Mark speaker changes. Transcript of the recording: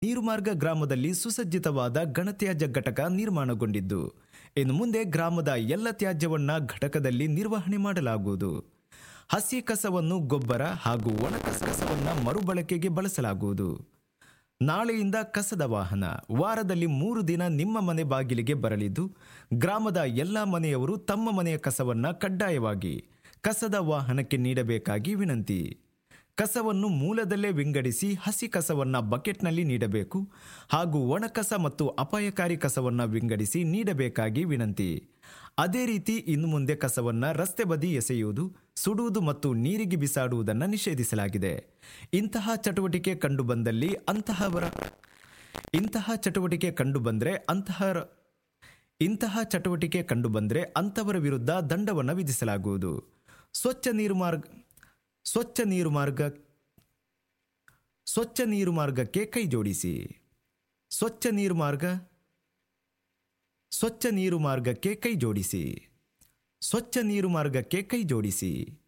Speaker 1: ನೀರುಮಾರ್ಗ ಗ್ರಾಮದಲ್ಲಿ ಸುಸಜ್ಜಿತವಾದ ಘನತ್ಯಾಜ್ಯ ಘಟಕ ನಿರ್ಮಾಣಗೊಂಡಿದ್ದು ಇನ್ನು ಮುಂದೆ ಗ್ರಾಮದ ಎಲ್ಲ ತ್ಯಾಜ್ಯವನ್ನ ಘಟಕದಲ್ಲಿ ನಿರ್ವಹಣೆ ಮಾಡಲಾಗುವುದು ಹಸಿ ಕಸವನ್ನು ಗೊಬ್ಬರ ಹಾಗೂ ಒಣ ಕಸವನ್ನ ಮರುಬಳಕೆಗೆ ಬಳಸಲಾಗುವುದು ನಾಳೆಯಿಂದ ಕಸದ ವಾಹನ ವಾರದಲ್ಲಿ ಮೂರು ದಿನ ನಿಮ್ಮ ಮನೆ ಬಾಗಿಲಿಗೆ ಬರಲಿದ್ದು ಗ್ರಾಮದ ಎಲ್ಲ ಮನೆಯವರು ತಮ್ಮ ಮನೆಯ ಕಸವನ್ನ ಕಡ್ಡಾಯವಾಗಿ ಕಸದ ವಾಹನಕ್ಕೆ ನೀಡಬೇಕಾಗಿ ವಿನಂತಿ ಕಸವನ್ನು ಮೂಲದಲ್ಲೇ ವಿಂಗಡಿಸಿ ಹಸಿ ಕಸವನ್ನ ಬಕೆಟ್ನಲ್ಲಿ ನೀಡಬೇಕು ಹಾಗೂ ಒಣ ಕಸ ಮತ್ತು ಅಪಾಯಕಾರಿ ಕಸವನ್ನ ವಿಂಗಡಿಸಿ ನೀಡಬೇಕಾಗಿ ವಿನಂತಿ ಅದೇ ರೀತಿ ಇನ್ನು ಮುಂದೆ ಕಸವನ್ನ ರಸ್ತೆ ಬದಿ ಎಸೆಯುವುದು ಸುಡುವುದು ಮತ್ತು ನೀರಿಗೆ ಬಿಸಾಡುವುದನ್ನು ನಿಷೇಧಿಸಲಾಗಿದೆ ಇಂತಹ ಚಟುವಟಿಕೆ ಕಂಡುಬಂದಲ್ಲಿ ಅಂತಹವರ ಇಂತಹ ಚಟುವಟಿಕೆ ಕಂಡುಬಂದ್ರೆ ಅಂತಹ ಇಂತಹ ಚಟುವಟಿಕೆ ಕಂಡುಬಂದ್ರೆ ಅಂತವರ ವಿರುದ್ಧ ದಂಡವನ್ನು ವಿಧಿಸಲಾಗುವುದು ಸ್ವಚ್ಛ ನೀರು ಮಾರ್ಗ ಸ್ವಚ್ಛ ನೀರು ಮಾರ್ಗ ಸ್ವಚ್ಛ ನೀರು ಮಾರ್ಗಕ್ಕೆ ಕೈ ಜೋಡಿಸಿ ಸ್ವಚ್ಛ ನೀರು ಮಾರ್ಗ ಸ್ವಚ್ಛ ನೀರು ಮಾರ್ಗಕ್ಕೆ ಕೈ ಜೋಡಿಸಿ ಸ್ವಚ್ಛ ನೀರು ಮಾರ್ಗಕ್ಕೆ ಕೈ ಜೋಡಿಸಿ